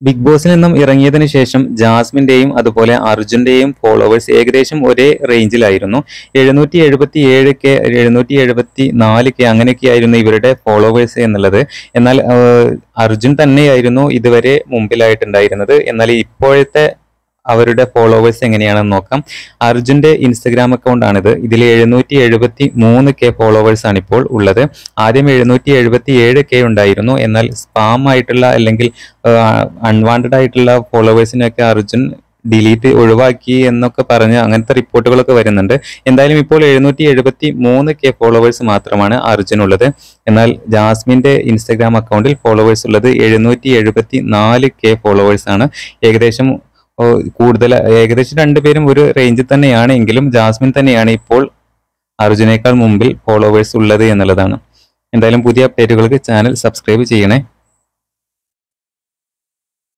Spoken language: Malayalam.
ബിഗ് ബോസിൽ നിന്നും ഇറങ്ങിയതിനു ശേഷം ജാസ്മിന്റെയും അതുപോലെ അർജുന്റെയും ഫോളോവേഴ്സ് ഏകദേശം ഒരേ റേഞ്ചിലായിരുന്നു എഴുന്നൂറ്റി എഴുപത്തി ഏഴ് കെ എഴുന്നൂറ്റി എഴുപത്തി നാല് കെ അങ്ങനെയൊക്കെയായിരുന്നു ഇവരുടെ ഫോളോവേഴ്സ് എന്നുള്ളത് എന്നാൽ ആഹ്, അർജുൻ തന്നെയായിരുന്നു ഇതുവരെ മുമ്പിലായിട്ടുണ്ടായിരുന്നത് എന്നാൽ ഇപ്പോഴത്തെ അവരുടെ ഫോളോവേഴ്സ് എങ്ങനെയാണെന്ന് നോക്കാം അർജുന്റെ ഇൻസ്റ്റഗ്രാം അക്കൗണ്ട് ആണിത് ഇതിൽ എഴുന്നൂറ്റി എഴുപത്തി മൂന്ന് കെ ഫോളോവേഴ്സ് ആണ് ഇപ്പോൾ ഉള്ളത് ആദ്യം എഴുന്നൂറ്റി എഴുപത്തി ഏഴ് കെ ഉണ്ടായിരുന്നു എന്നാൽ സ്പാം ആയിട്ടുള്ള അല്ലെങ്കിൽ അൺവാണ്ടഡ് ആയിട്ടുള്ള ഫോളോവേഴ്സിനൊക്കെ അർജുൻ ഡിലീറ്റ് ഒഴിവാക്കി എന്നൊക്കെ പറഞ്ഞ് അങ്ങനത്തെ റിപ്പോർട്ടുകളൊക്കെ വരുന്നുണ്ട് എന്തായാലും ഇപ്പോൾ എഴുന്നൂറ്റി എഴുപത്തി മൂന്ന് കെ ഫോളോവേഴ്സ് മാത്രമാണ് അർജുനുള്ളത് എന്നാൽ ജാസ്മിന്റെ ഇൻസ്റ്റഗ്രാം അക്കൗണ്ടിൽ ഫോളോവേഴ്സ് ഉള്ളത് എഴുന്നൂറ്റി എഴുപത്തി നാല് കെ ഫോളോവേഴ്സ് ആണ് ഏകദേശം ഓ, കൂടുതൽ ഏകദേശം രണ്ടുപേരും ഒരു റേഞ്ചിൽ തന്നെയാണ് എങ്കിലും ജാസ്മിൻ തന്നെയാണ് ഇപ്പോൾ അർജുനേക്കാൾ മുമ്പിൽ ഫോളോവേഴ്സ് ഉള്ളത് എന്നുള്ളതാണ് എന്തായാലും പുതിയ അപ്ഡേറ്റുകൾക്ക് ചാനൽ സബ്സ്ക്രൈബ് ചെയ്യണേ